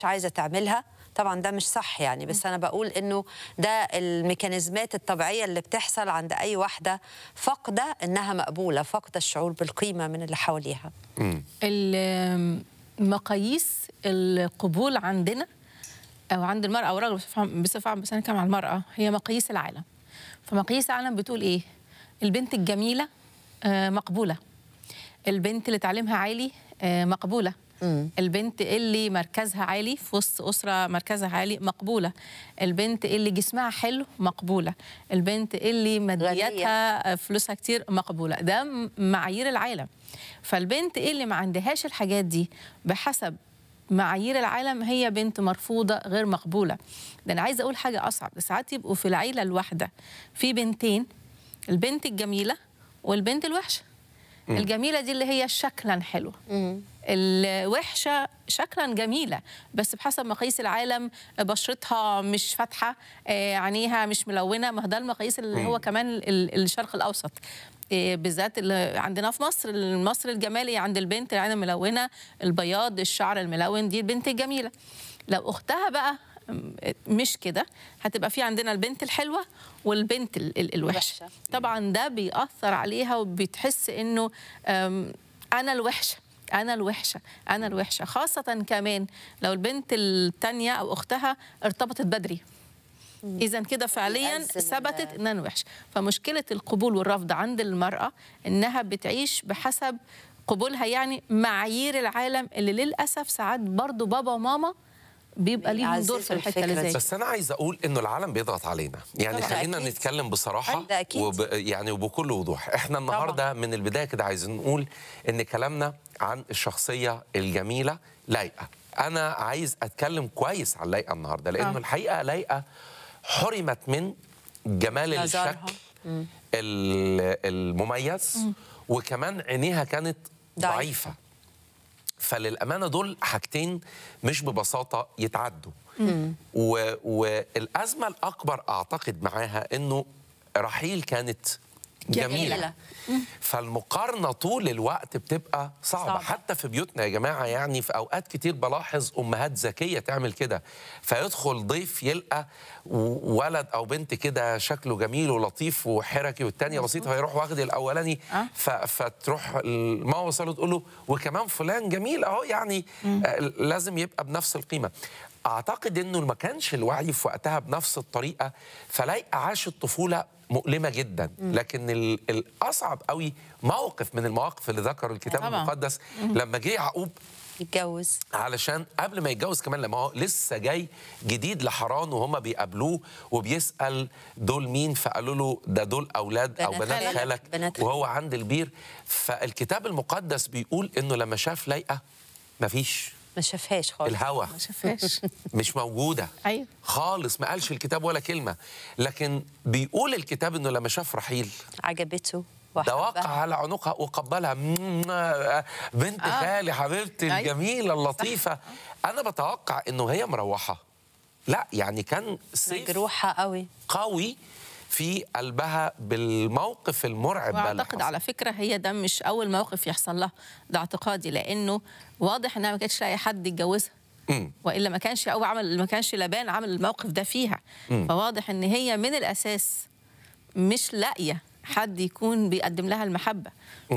عايزه تعملها طبعا ده مش صح يعني بس انا بقول انه ده الميكانيزمات الطبيعيه اللي بتحصل عند اي واحده فاقده انها مقبوله فاقده الشعور بالقيمه من اللي حواليها ال- مقاييس القبول عندنا او عند المراه او الرجل بصفه عام- بصفه عامه بس انا كمان على المراه هي مقاييس العالم فمقاييس العالم بتقول ايه البنت الجميله آه، مقبوله البنت اللي تعليمها عالي آه، مقبوله البنت اللي مركزها عالي في وسط أسرة مركزها عالي مقبولة البنت اللي جسمها حلو مقبولة البنت اللي مادياتها فلوسها كتير مقبولة ده م- معايير العالم فالبنت اللي ما عندهاش الحاجات دي بحسب معايير العالم هي بنت مرفوضة غير مقبولة ده أنا عايزة أقول حاجة أصعب ساعات يبقوا في العيلة الواحدة في بنتين البنت الجميلة والبنت الوحشة الجميلة دي اللي هي شكلا حلوة الوحشة شكلا جميلة بس بحسب مقاييس العالم بشرتها مش فاتحة آه، عينيها مش ملونة ما هو ده المقاييس اللي هو كمان ال- الشرق الأوسط آه، بالذات اللي عندنا في مصر مصر الجمالي عند البنت العين الملونة البياض الشعر الملون دي البنت الجميلة لو أختها بقى م- مش كده هتبقى في عندنا البنت الحلوة والبنت ال- ال- الوحشة الوحشة. طبعا ده بيأثر عليها وبتحس انه أم، انا الوحشه انا الوحشه انا الوحشه خاصه كمان لو البنت التانية او اختها ارتبطت بدري اذا كده فعليا بيأذن ثبتت ال- ان انا وحشه فمشكله القبول والرفض عند المراه انها بتعيش بحسب قبولها يعني معايير العالم اللي للاسف ساعات برضو بابا وماما بيبقى ليهم دور في بيعززوا الحته اللي الفكرة زي دي. كده. بس انا عايز اقول انه العالم بيضغط علينا يعني طبعاً. خلينا أكيد. نتكلم بصراحه ده أكيد. وب يعني وبكل وضوح احنا النهارده من البدايه كده عايزين نقول ان كلامنا عن الشخصيه الجميله لايقه انا عايز اتكلم كويس عن لايقه النهارده لانه آه. الحقيقه لايقه حرمت من جمال نظرها. الشكل ال- المميز وكمان عينيها كانت ضعيفة. ضعيفه فللامانه دول حاجتين مش ببساطه يتعدوا و... والازمه الاكبر اعتقد معاها انه رحيل كانت جميله, جميلة. فالمقارنه طول الوقت بتبقى صعبه, صعبة. صعبة. حتى في بيوتنا يا جماعه يعني في اوقات كتير بلاحظ امهات ذكيه تعمل كده فيدخل ضيف يلقى و- ولد او بنت كده شكله جميل ولطيف وحركي والتانيه بسيطه فيروح واخد الاولاني آه. ف... فتروح ما وصله تقول له وكمان فلان جميل اهو يعني آه لازم يبقى بنفس القيمه اعتقد انه ما كانش الوعي في وقتها بنفس الطريقه فلايقه عاشت طفوله مؤلمه جدا لكن ال- الاصعب قوي موقف من المواقف اللي ذكره الكتاب طبعاً. المقدس لما جه يعقوب يتجوز علشان قبل ما يتجوز كمان لما هو لسه جاي جديد لحران وهم بيقابلوه وبيسال دول مين فقالوا له ده دول اولاد او بنات بنات خالك. خالك بنات وهو عند البير فالكتاب المقدس بيقول انه لما شاف لايقه مفيش ما شافهاش خالص الهوى ما شافهاش مش موجوده أيوة. خالص ما قالش الكتاب ولا كلمه لكن بيقول الكتاب انه لما شاف رحيل عجبته ده وقع وحبها. على عنقها وقبلها بنت آه. خالي حبيبتي أيوة. الجميله اللطيفه انا بتوقع انه هي مروحه لا يعني كان سيف مجروحه قوي قوي في قلبها بالموقف المرعب بقى اللي واعتقد حصل. على فكره هي ده مش اول موقف يحصل لها ده اعتقادي لانه واضح انها ما كانتش لاقي حد يتجوزها مم. والا ما كانش او عمل ما كانش لبان عمل الموقف ده فيها فواضح ان هي من الاساس مش لاقيه حد يكون بيقدم لها المحبه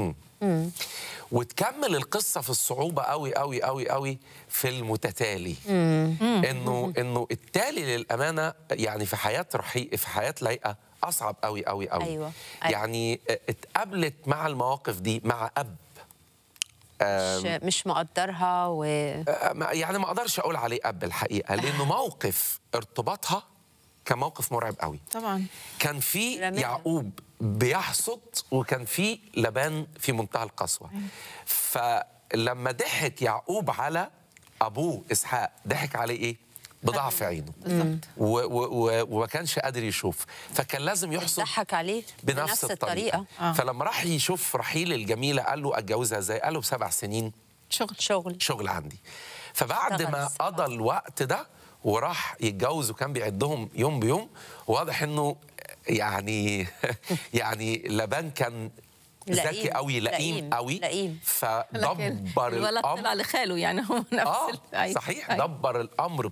وتكمل القصه في الصعوبه قوي قوي قوي قوي في المتتالي انه انه التالي للامانه يعني في حياه رحي في حياه لايقه اصعب قوي قوي قوي أيوة. أيوة. يعني اتقابلت مع المواقف دي مع اب مش, مش مقدرها و آه، ما- يعني ما اقدرش اقول عليه اب الحقيقه لانه موقف ارتباطها كان موقف مرعب قوي طبعا كان في رميها. يعقوب بيحصد وكان في لبان في منتهى القسوه فلما ضحك يعقوب على ابوه اسحاق ضحك عليه ايه بضعف عينه بالظبط و- و- و- وما كانش قادر يشوف فكان لازم يحصد ضحك عليه بنفس الطريقه, آه. فلما راح يشوف رحيل الجميله قال له اتجوزها ازاي قال له بسبع سنين شغل شغل شغل عندي فبعد اشتغل ما السبعة. قضى الوقت ده وراح يتجوز وكان بيعدهم يوم بيوم واضح انه يعني يعني لبان كان لئيم. ذكي قوي لئيم لئيم. قوي لئيم. فدبر الولد الامر طلع لخاله يعني هو نفس اه ال- أيوة. صحيح أيوة. دبر الامر